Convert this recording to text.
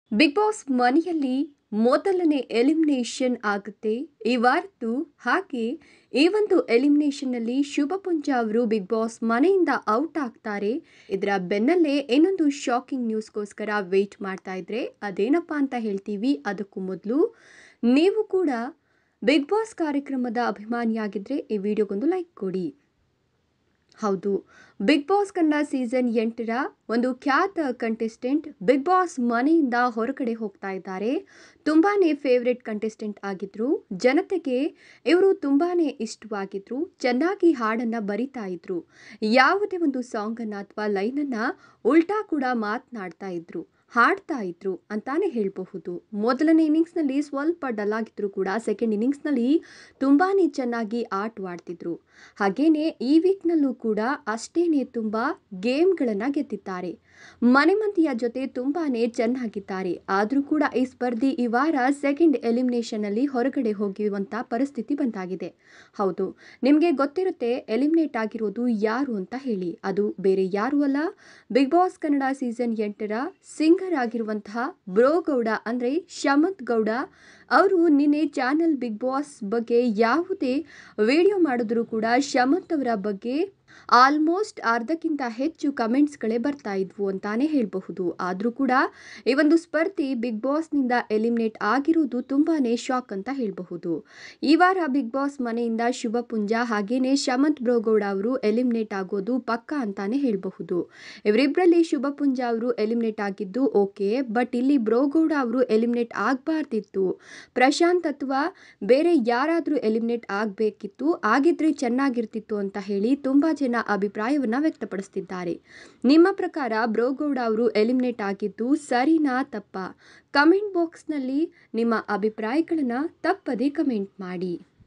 big boss ಮನೆಯಲ್ಲಿ ಮೊದಲನೇ elimination ಆಗುತ್ತೆ ಈ ವಾರದ್ದು ಹಾಗೆ ಈ ಒಂದು ಎಲಿಮಿನೇಷನ್ನಲ್ಲಿ ಶುಭ ಪುಂಜ ಅವರು ಬಿಗ್ ಬಾಸ್ ಮನೆಯಿಂದ ಔಟ್ ಆಗ್ತಾರೆ ಇದರ ಬೆನ್ನಲ್ಲೇ ಇನ್ನೊಂದು ಶಾಕಿಂಗ್ ನ್ಯೂಸ್ಗೋಸ್ಕರ ವೆಯ್ಟ್ ಮಾಡ್ತಾ ಇದ್ರೆ ಅದೇನಪ್ಪ ಅಂತ ಹೇಳ್ತೀವಿ ಅದಕ್ಕೂ ಮೊದಲು ನೀವು ಕೂಡ ಬಿಗ್ ಬಾಸ್ ಕಾರ್ಯಕ್ರಮದ ಅಭಿಮಾನಿಯಾಗಿದ್ದರೆ ಈ ವಿಡಿಯೋಗೊಂದು ಲೈಕ್ ಕೊಡಿ ಹೌದು ಬಿಗ್ ಬಾಸ್ ಕನ್ನಡ ಸೀಸನ್ ಎಂಟರ ಒಂದು ಖ್ಯಾತ ಕಂಟೆಸ್ಟೆಂಟ್ ಬಿಗ್ ಬಾಸ್ ಮನೆಯಿಂದ ಹೊರಗಡೆ ಹೋಗ್ತಾ ಇದ್ದಾರೆ ತುಂಬಾ ಫೇವ್ರೆಟ್ ಕಂಟೆಸ್ಟೆಂಟ್ ಆಗಿದ್ರು ಜನತೆಗೆ ಇವರು ತುಂಬಾ ಇಷ್ಟವಾಗಿದ್ರು ಚೆನ್ನಾಗಿ ಹಾಡನ್ನು ಬರಿತಾ ಇದ್ರು ಯಾವುದೇ ಒಂದು ಸಾಂಗನ್ನು ಅಥವಾ ಲೈನನ್ನು ಉಲ್ಟಾ ಕೂಡ ಮಾತನಾಡ್ತಾ ಇದ್ರು ಹಾಡ್ತಾ ಇದ್ರು ಅಂತಾನೆ ಹೇಳಬಹುದು ಮೊದಲನೇ ಇನ್ನಿಂಗ್ಸ್ನಲ್ಲಿ ಸ್ವಲ್ಪ ಡಲ್ ಆಗಿದ್ರು ಕೂಡ ಸೆಕೆಂಡ್ ಇನ್ನಿಂಗ್ಸ್ನಲ್ಲಿ ತುಂಬಾ ಚೆನ್ನಾಗಿ ಆಟವಾಡ್ತಿದ್ರು ಹಾಗೇನೆ ಈ ವೀಕ್ನಲ್ಲೂ ಕೂಡ ಅಷ್ಟೇನೆ ತುಂಬ ಗೇಮ್ಗಳನ್ನು ಗೆದ್ದಿದ್ದಾರೆ ಮನೆ ಮಂದಿಯ ಜೊತೆ ತುಂಬಾ ಚೆನ್ನಾಗಿದ್ದಾರೆ ಆದರೂ ಕೂಡ ಈ ಸ್ಪರ್ಧಿ ಈ ವಾರ ಸೆಕೆಂಡ್ ಎಲಿಮಿನೇಷನಲ್ಲಿ ಹೊರಗಡೆ ಹೋಗಿರುವಂಥ ಪರಿಸ್ಥಿತಿ ಬಂದಾಗಿದೆ ಹೌದು ನಿಮಗೆ ಗೊತ್ತಿರುತ್ತೆ ಎಲಿಮಿನೇಟ್ ಆಗಿರೋದು ಯಾರು ಅಂತ ಹೇಳಿ ಅದು ಬೇರೆ ಯಾರು ಅಲ್ಲ ಬಿಗ್ ಬಾಸ್ ಕನ್ನಡ ಸೀಸನ್ ಎಂಟರ ಸಿಂಗರ್ ಆಗಿರುವಂತಹ ಬ್ರೋ ಗೌಡ ಅಂದರೆ ಶಮಂತ್ ಗೌಡ ಅವರು ನಿನ್ನೆ ಚಾನಲ್ ಬಿಗ್ ಬಾಸ್ ಬಗ್ಗೆ ಯಾವುದೇ ವಿಡಿಯೋ ಮಾಡಿದ್ರು ಕೂಡ ಶಮಂತ್ ಅವರ ಬಗ್ಗೆ ಆಲ್ಮೋಸ್ಟ್ ಅರ್ಧಕ್ಕಿಂತ ಹೆಚ್ಚು ಕಮೆಂಟ್ಸ್ಗಳೇ ಬರ್ತಾ ಇದ್ವು ಅಂತಾನೆ ಹೇಳಬಹುದು ಆದರೂ ಕೂಡ ಈ ಒಂದು ಸ್ಪರ್ಧಿ ಬಿಗ್ ಬಾಸ್ನಿಂದ ಎಲಿಮಿನೇಟ್ ಆಗಿರುವುದು ತುಂಬಾ ಶಾಕ್ ಅಂತ ಹೇಳಬಹುದು ಈ ವಾರ ಬಿಗ್ ಬಾಸ್ ಮನೆಯಿಂದ ಶುಭ ಪುಂಜ ಹಾಗೇನೆ ಶಮಂತ್ ಬ್ರೋಗೌಡ ಅವರು ಎಲಿಮಿನೇಟ್ ಆಗೋದು ಪಕ್ಕ ಅಂತಾನೆ ಹೇಳಬಹುದು ಇವರಿಬ್ಬರಲ್ಲಿ ಶುಭ ಪುಂಜ ಅವರು ಎಲಿಮಿನೇಟ್ ಆಗಿದ್ದು ಓಕೆ ಬಟ್ ಇಲ್ಲಿ ಬ್ರೋಗೌಡ ಅವರು ಎಲಿಮಿನೇಟ್ ಆಗಬಾರ್ದಿತ್ತು ಪ್ರಶಾಂತ್ ಅಥವಾ ಬೇರೆ ಯಾರಾದರೂ ಎಲಿಮಿನೇಟ್ ಆಗಬೇಕಿತ್ತು ಆಗಿದ್ರೆ ಚೆನ್ನಾಗಿರ್ತಿತ್ತು ಅಂತ ಹೇಳಿ ತುಂಬ ಜನ ಅಭಿಪ್ರಾಯವನ್ನು ವ್ಯಕ್ತಪಡಿಸ್ತಿದ್ದಾರೆ ನಿಮ್ಮ ಪ್ರಕಾರ ಬ್ರೋಗೌಡ ಅವರು ಎಲಿಮಿನೇಟ್ ಆಗಿದ್ದು ಸರಿನಾ ತಪ್ಪ ಕಮೆಂಟ್ ಬಾಕ್ಸ್ನಲ್ಲಿ ನಿಮ್ಮ ಅಭಿಪ್ರಾಯಗಳನ್ನು ತಪ್ಪದೇ ಕಮೆಂಟ್ ಮಾಡಿ